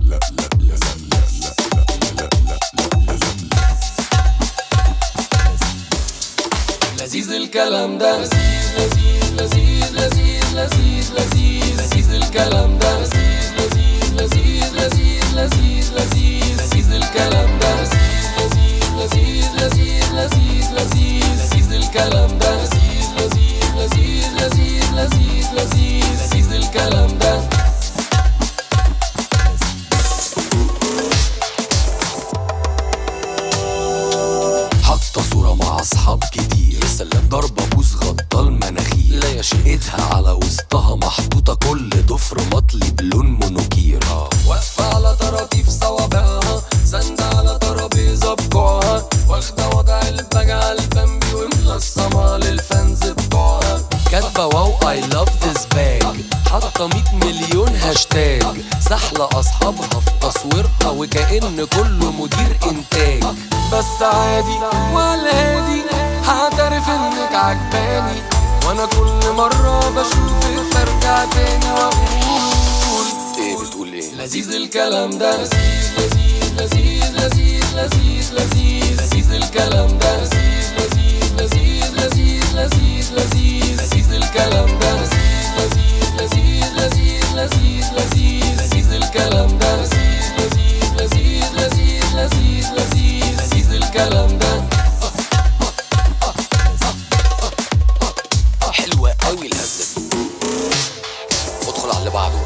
لذيذ الكلام ده لذيذ لذيذ لذيذ لذيذ لذيذ لذيذ لذيذ الكلام ده لذيذ لذيذ لذيذ لذيذ لذيذ لذيذ لذيذ الكلام ده لذيذ لذيذ لذيذ لذيذ لذيذ لذيذ الكلام ده لذيذ لذيذ لذيذ لذيذ لذيذ لذيذ لذيذ الكلام ده حاطة صورة مع أصحاب كتير سلام ضربة بوس غطى المناخير لا يا شيخ ايدها على وسطها محطوطة كل ضفر مطلي بلون مونوكير واقفة على طراطيف صوابعها ساندة على ترابيزة بكوعها واخدة وضع البجعة البامبي وملصمة للفانز بتوعها كاتبة واو اي لاف ذيس باج حاطة 100 مليون هاشتاج سحلة أصحابها في تصويرها وكأن كله مدير إنتاج بس عادي ولا هادي هعترف إنك عجباني وأنا كل مرة بشوفك برجع تاني وأقول إيه بتقول إيه؟ لذيذ الكلام ده لذيذ لذيذ لذيذ لذيذ لذيذ لذيذ لذيذ الكلام ده لذيذ لذيذ لذيذ لذيذ لذيذ لذيذ لذيذ الكلام ده لذيذ لذيذ لذيذ لذيذ لذيذ لذيذ الكلام ده لذيذ لذيذ لذيذ لذيذ لذيذ لذيذ لذيذ الكلام ده حلوة قوي الهزة دي ادخل على اللي بعده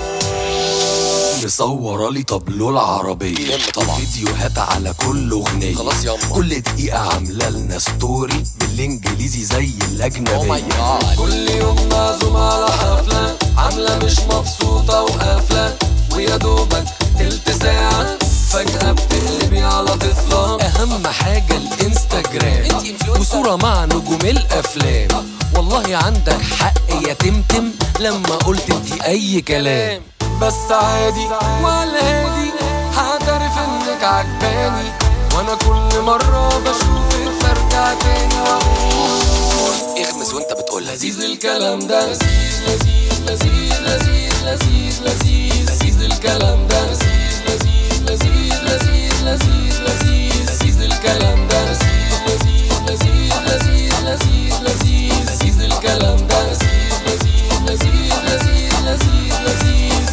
مصورة لي طابلو العربية طبعا فيديوهات على كل أغنية خلاص ياما كل دقيقة عاملة لنا ستوري بالإنجليزي زي الأجنبية كل يوم معزومة على حفلة عاملة مش مبسوطة وقافلة ويا دوبك تلت ساعة فجأة بتقلبي على طفلة أهم حاجة الانستجرام وصورة مع نجوم الأفلام والله عندك حق يا تمتم لما قلت انتي أي كلام بس عادي ولا هادي هعترف انك عجباني وانا كل مرة بشوفك برجع تاني واقول اغمز وانت بتقول لذيذ الكلام ده لذيذ لذيذ لذيذ لذيذ لذيذ لذيذ لذيذ الكلام ده لذيذ لذيذ لذيذ لذيذ لذيذ لذيذ لذيذ الكلام ده لذيذ لذيذ لذيذ لذيذ لذيذ لذيذ الكلام ده لذيذ لذيذ لذيذ لذيذ لذيذ لذيذ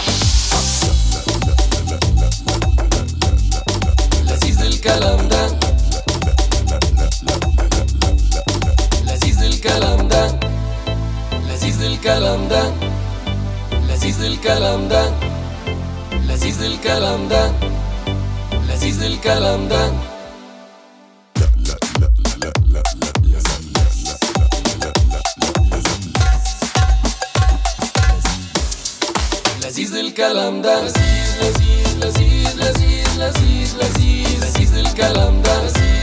لذيذ الكلام ده لذيذ الكلام ده لذيذ الكلام ده لذيذ الكلام ده لذيذ الكلام ده لذيذ الكلام ده لذيذ الكلام ده لذيذ لذيذ لذيذ لذيذ لذيذ لذيذ الكلام ده لذيذ